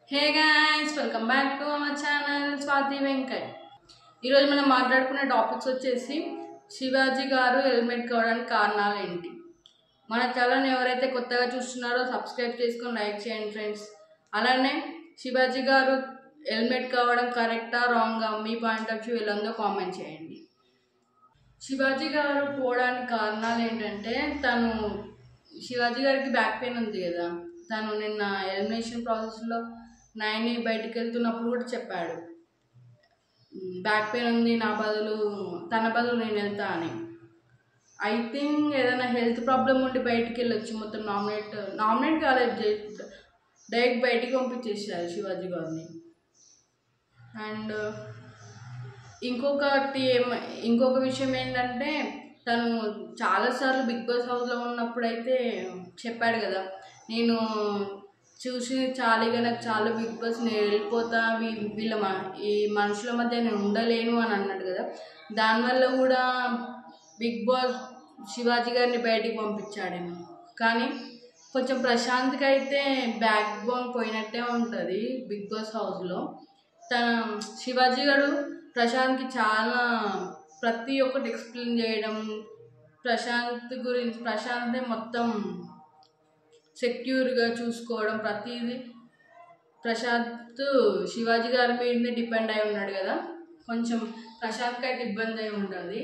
hey guys welcome back to our channel Swathi Venkat ఈరోజు మనం మాట్లాడుకునే టాపిక్స్ వచ్చేసి శివాజీ గారు హెల్మెట్ కావడానికి కారణాలు ఏంటి మన ఛానల్ని ఎవరైతే కొత్తగా చూస్తున్నారో సబ్స్క్రైబ్ చేసుకొని లైక్ చేయండి ఫ్రెండ్స్ అలానే శివాజీ గారు హెల్మెట్ కావడం కరెక్టా రాంగా మీ పాయింట్ ఆఫ్ వ్యూ ఎలా ఉందో కామెంట్ చేయండి శివాజీ గారు పోవడానికి కారణాలు ఏంటంటే తను శివాజీ గారికి బ్యాక్ పెయిన్ ఉంది కదా తను నిన్న ఎలిమినేషన్ ప్రాసెస్లో నైని బయటికి వెళ్తున్నప్పుడు కూడా చెప్పాడు బ్యాక్ పెయిన్ ఉంది నా బదులు తన బదులు నేను వెళ్తా అని ఐ థింక్ ఏదైనా హెల్త్ ప్రాబ్లం ఉండి బయటికి వెళ్ళొచ్చు మొత్తం నామినేట్ నామినేట్ కాలేదు జస్ట్ డైరెక్ట్ బయటికి పంపించేసారు శివాజీ గారిని అండ్ ఇంకొకటి ఏమ ఇంకొక విషయం ఏంటంటే తను చాలాసార్లు బిగ్ బాస్ హౌస్లో ఉన్నప్పుడు అయితే చెప్పాడు కదా నేను చూసి చాలీగా నాకు చాలా బిగ్ బాస్ నేను వెళ్ళిపోతా వీ- వీళ్ళ మ- ఈ మనుషుల మధ్య నేను ఉండలేను అని అన్నాడు కదా దానివల్ల కూడా బిగ్ బాస్ శివాజీ గారిని బయటికి పంపించాడేమో కానీ కొంచెం ప్రశాంత్కి అయితే బ్యాక్ బోన్ పోయినట్టే ఉంటుంది బిగ్ బాస్ హౌస్లో తన శివాజీ గారు ప్రశాంత్కి చాలా ప్రతి ఒక్కటి ఎక్స్ప్లెయిన్ చేయడం ప్రశాంత్ గురించి ప్రశాంతే మొత్తం సెక్యూర్గా చూసుకోవడం ప్రతిదీ ప్రశాంత్ శివాజీ గారి మీదనే డిపెండ్ అయి ఉన్నాడు కదా కొంచెం ప్రశాంత్కి అయితే ఇబ్బంది అయి ఉంటుంది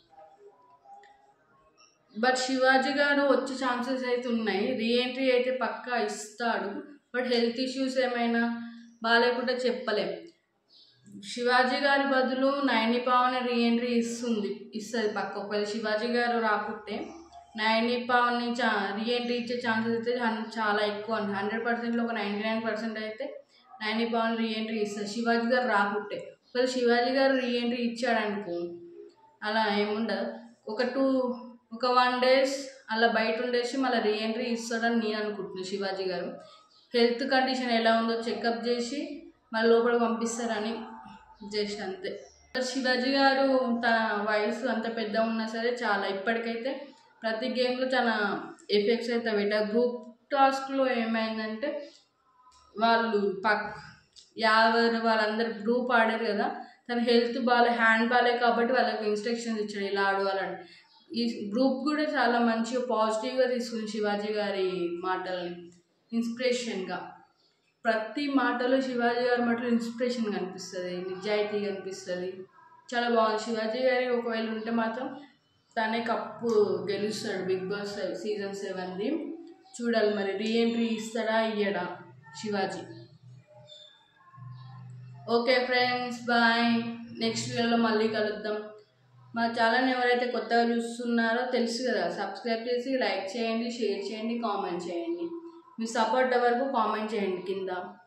బట్ శివాజీ గారు వచ్చే ఛాన్సెస్ అయితే ఉన్నాయి రీఎంట్రీ అయితే పక్కా ఇస్తాడు బట్ హెల్త్ ఇష్యూస్ ఏమైనా బాగాలేకుండా చెప్పలేం శివాజీ గారి బదులు నైని పావని రీఎంట్రీ ఇస్తుంది ఇస్తుంది పక్క ఒకవేళ శివాజీ గారు రాకుంటే నైని పావని చా రీఎంట్రీ ఇచ్చే ఛాన్సెస్ అయితే హన్- చాలా ఎక్కువ హండ్రెడ్ పర్సెంట్లో ఒక నైంటీ నైన్ పర్సెంట్ అయితే నైని పావని రీఎంట్రీ ఇస్తుంది శివాజీ గారు రాకుంటే ఒకవేళ శివాజీ గారు రీఎంట్రీ ఇచ్చాడనుకో అలా ఏముండదు ఒక టూ ఒక వన్ డేస్ అలా బయట ఉండేసి మళ్ళీ రీఎంట్రీ ఇస్తాడని నేను అనుకుంటున్నాను శివాజీ గారు హెల్త్ కండిషన్ ఎలా ఉందో చెకప్ చేసి మళ్ళీ లోపల పంపిస్తారని జస్ట్ అంతే శివాజీ గారు తన వయసు అంత పెద్ద ఉన్నా సరే చాలా ఇప్పటికైతే ప్రతి గేమ్లో చాలా ఎఫెక్ట్స్ అయితే పెట్టారు గ్రూప్ టాస్క్లో ఏమైందంటే వాళ్ళు పక్ యావరు వాళ్ళందరు గ్రూప్ ఆడారు కదా తన హెల్త్ బాగా హ్యాండ్ బాగాలే కాబట్టి వాళ్ళకి ఇన్స్ట్రక్షన్స్ ఇచ్చాడు ఇలా ఆడవాలని ఈ గ్రూప్ కూడా చాలా మంచిగా పాజిటివ్గా తీసుకుంది శివాజీ గారి మాటల్ని ఇన్స్పిరేషన్గా ప్రతి మాటలో శివాజీ గారి మాటలో ఇన్స్పిరేషన్ కనిపిస్తుంది నిజాయితీ కనిపిస్తుంది చాలా బాగుంది శివాజీ గారి ఒకవేళ ఉంటే మాత్రం తనే కప్పు గెలుస్తాడు బిగ్ బాస్ సీజన్ సెవెన్ది చూడాలి మరి రీఎంట్రీ ఇస్తాడా ఇయ్యడా Shivaji okay friends bye next వీడియోలో మళ్ళీ కలుద్దాం మా ఛానల్ని ఎవరైతే కొత్తగా చూస్తున్నారో తెలుసు కదా సబ్స్క్రైబ్ చేసి లైక్ చేయండి షేర్ చేయండి కామెంట్ చేయండి మీ సపోర్ట్ వరకు కామెంట్ చేయండి కింద